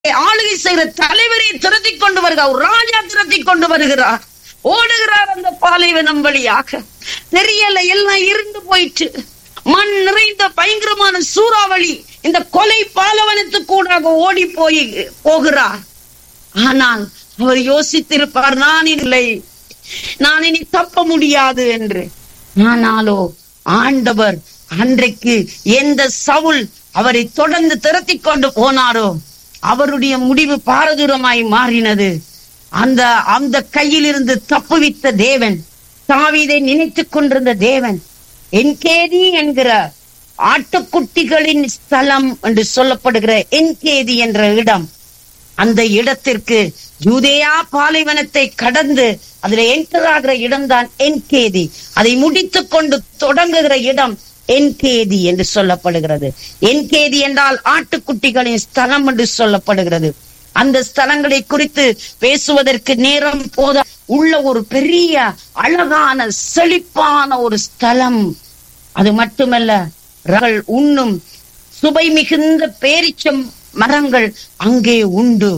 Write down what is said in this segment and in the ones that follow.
ஆளுகை செய்கிற தலைவரை திரட்டி கொண்டு வருகிறார் ஒரு ராஜா திரட்டி கொண்டு வருகிறார் ஓடுகிறார் அந்த பாலைவனம் வழியாக தெரியல எல்லாம் இருந்து போயிட்டு மண் நிறைந்த பயங்கரமான சூறாவளி இந்த கொலை பாலவனத்துக்கூடாக ஓடி போய் போகிறார் ஆனால் அவர் யோசித்திருப்பார் நான் இல்லை நான் இனி தப்ப முடியாது என்று ஆனாலோ ஆண்டவர் அன்றைக்கு எந்த சவுல் அவரை தொடர்ந்து திரட்டி கொண்டு போனாரோ அவருடைய முடிவு பாரதூரமாய் மாறினது அந்த அந்த கையிலிருந்து தப்புவித்த தேவன் தாவீதை நினைத்துக் கொண்டிருந்த தேவன் என்கேதி என்கிற ஆட்டுக்குட்டிகளின் ஸ்தலம் என்று சொல்லப்படுகிற என்கேதி என்ற இடம் அந்த இடத்திற்கு யூதேயா பாலைவனத்தை கடந்து அதுல என்டர் ஆகிற இடம்தான் என்கேதி அதை முடித்துக் கொண்டு தொடங்குகிற இடம் என்கேதி என்று சொல்லப்படுகிறது என்கேதி என்றால் ஆட்டுக்குட்டிகளின் ஸ்தலம் என்று சொல்லப்படுகிறது அந்த ஸ்தலங்களை குறித்து பேசுவதற்கு நேரம் போத உள்ள ஒரு பெரிய அழகான செழிப்பான ஒரு ஸ்தலம் அது மட்டுமல்ல ரகள் உண்ணும் சுவை மிகுந்த பேரிச்சம் மரங்கள் அங்கே உண்டு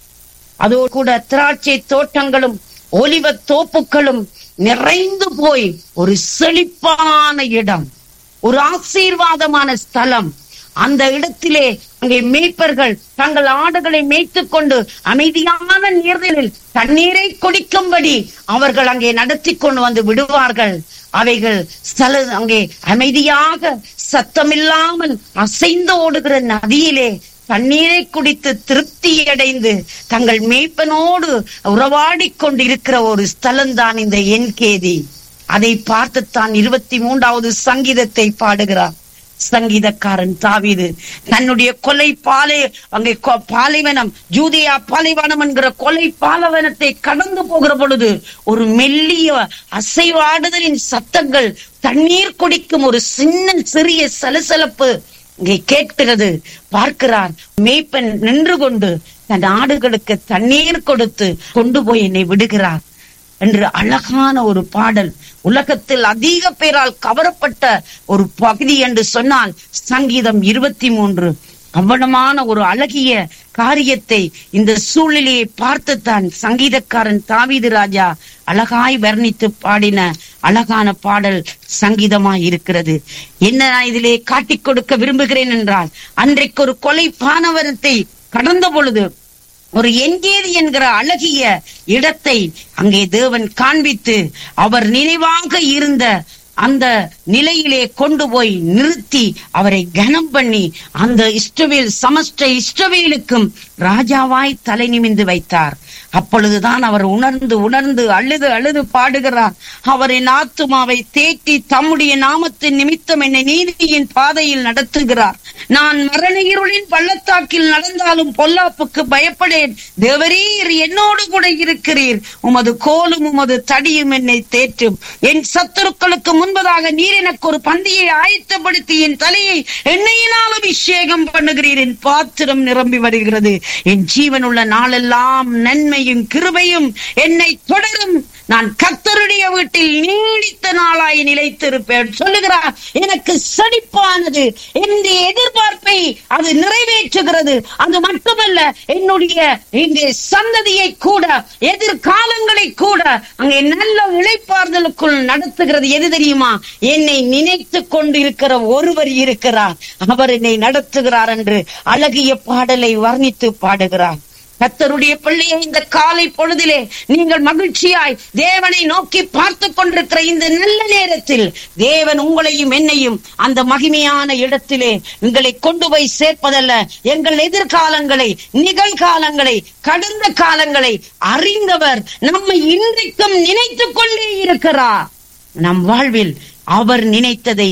அதோடு கூட திராட்சை தோட்டங்களும் ஒலிவ தோப்புகளும் நிறைந்து போய் ஒரு செழிப்பான இடம் ஒரு ஆசீர்வாதமான ஸ்தலம் அந்த இடத்திலே அங்கே மேய்ப்பர்கள் தங்கள் ஆடுகளை மேய்த்துக் கொண்டு அமைதியான நீர்நிலில் தண்ணீரை குடிக்கும்படி அவர்கள் அங்கே நடத்தி கொண்டு வந்து விடுவார்கள் அவைகள் ஸ்தல அங்கே அமைதியாக சத்தமில்லாமல் அசைந்து ஓடுகிற நதியிலே தண்ணீரை குடித்து திருப்தி அடைந்து தங்கள் மேய்ப்பனோடு உறவாடிக் கொண்டிருக்கிற ஒரு ஸ்தலம்தான் இந்த என்கேதி அதை பார்த்துத்தான் இருபத்தி மூன்றாவது சங்கீதத்தை பாடுகிறார் சங்கீதக்காரன் தாவீது தன்னுடைய கொலை பாலை அங்கே கொ- பாலைவனம் ஜூதியா பாலைவனம் என்கிற கொலை பாலைவனத்தை கடந்து போகிற பொழுது ஒரு மெல்லிய அசைவாடுதலின் சத்தங்கள் தண்ணீர் குடிக்கும் ஒரு சின்ன சிறிய சலசலப்பு இங்கே கேட்கிறது பார்க்கிறார் மேய்ப்பன் நின்று கொண்டு தன் ஆடுகளுக்கு தண்ணீர் கொடுத்து கொண்டு போய் என்னை விடுகிறார் என்று அழகான ஒரு பாடல் உலகத்தில் அதிக பேரால் கவரப்பட்ட ஒரு பகுதி என்று சொன்னால் சங்கீதம் இருபத்தி மூன்று அவ்வளமான ஒரு அழகிய காரியத்தை இந்த சூழ்நிலையை பார்த்துத்தான் சங்கீதக்காரன் தாவீது ராஜா அழகாய் வர்ணித்து பாடின அழகான பாடல் சங்கீதமாய் இருக்கிறது என்ன நான் இதிலே காட்டிக் கொடுக்க விரும்புகிறேன் என்றால் அன்றைக்கு ஒரு கொலை பானவரத்தை கடந்த பொழுது ஒரு எங்கேதி என்கிற அழகிய இடத்தை அங்கே தேவன் காண்பித்து அவர் நினைவாக இருந்த அந்த நிலையிலே கொண்டு போய் நிறுத்தி அவரை கனம் பண்ணி அந்த இஷ்டவேல் சமஸ்ட இஷ்டவேலுக்கும் ராஜாவாய் தலை நிமிந்து வைத்தார் அப்பொழுதுதான் அவர் உணர்ந்து உணர்ந்து அழுது அழுது பாடுகிறார் அவரின் ஆத்துமாவை தேற்றி தம்முடைய நாமத்தின் நிமித்தம் என்னை நீதியின் பாதையில் நடத்துகிறார் நான் மரண இருளின் பள்ளத்தாக்கில் நடந்தாலும் பொல்லாப்புக்கு பயப்படேன் தேவரீர் என்னோடு கூட இருக்கிறீர் உமது கோலும் உமது தடியும் என்னை தேற்றும் என் சத்துருக்களுக்கு முன்பதாக நீர் எனக்கு ஒரு பந்தியை ஆயத்தப்படுத்தி என் தலையை எண்ணெயினால் அபிஷேகம் பண்ணுகிறீர் என் பாத்திரம் நிரம்பி வருகிறது என் ஜீவனுள்ள நாளெல்லாம் நன்மையும் கிருபையும் என்னை தொடரும் நான் கர்த்தருடைய வீட்டில் நீடித்த நாளாய் நிலைத்திருப்பேன் சொல்லுகிறார் எனக்கு செழிப்பானது என்னுடைய எதிர்பார்ப்பை அது நிறைவேற்றுகிறது அது மட்டுமல்ல என்னுடைய இங்கே சந்ததியை கூட எதிர்காலங்களை கூட அங்கே நல்ல இழைப்பார்தலுக்குள் நடத்துகிறது எது தெரியுமா என்னை நினைத்து கொண்டிருக்கிற ஒருவர் இருக்கிறார் அவர் என்னை நடத்துகிறார் என்று அழகிய பாடலை வர்ணித்து பாடுகிறார் கத்தருடைய பிள்ளையை இந்த காலை பொழுதிலே நீங்கள் மகிழ்ச்சியாய் தேவனை நோக்கி பார்த்து கொண்டிருக்கிற இந்த நல்ல நேரத்தில் தேவன் உங்களையும் என்னையும் அந்த மகிமையான இடத்திலே உங்களை கொண்டு போய் சேர்ப்பதல்ல எங்கள் எதிர்காலங்களை நிகழ்காலங்களை கடந்த காலங்களை அறிந்தவர் நம்மை இன்றைக்கும் நினைத்துக் கொண்டே இருக்கிறார் நம் வாழ்வில் அவர் நினைத்ததை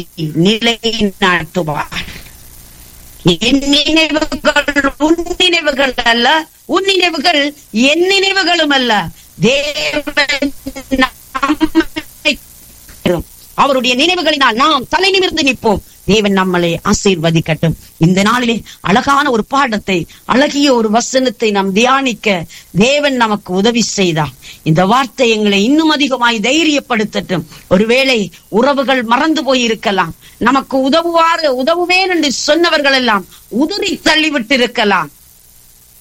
நிலைநாட்டுவார் என் நினைவுகள் உன் நினைவுகள் அல்ல உன் நினைவுகள் என் நினைவுகளும் அல்ல தேவன் நம்மை அவருடைய நினைவுகளினால் நாம் தலை நிமிர்ந்து நிற்போம் தேவன் நம்மளை ஆசீர்வதிக்கட்டும் இந்த நாளிலே அழகான ஒரு பாடத்தை அழகிய ஒரு வசனத்தை நாம் தியானிக்க தேவன் நமக்கு உதவி செய்தார் இந்த வார்த்தை எங்களை இன்னும் அதிகமாய் தைரியப்படுத்தட்டும் ஒருவேளை உறவுகள் மறந்து போயிருக்கலாம் நமக்கு உதவுவாறு உதவுவேன் என்று சொன்னவர்கள் எல்லாம் உதறி தள்ளிவிட்டு இருக்கலாம்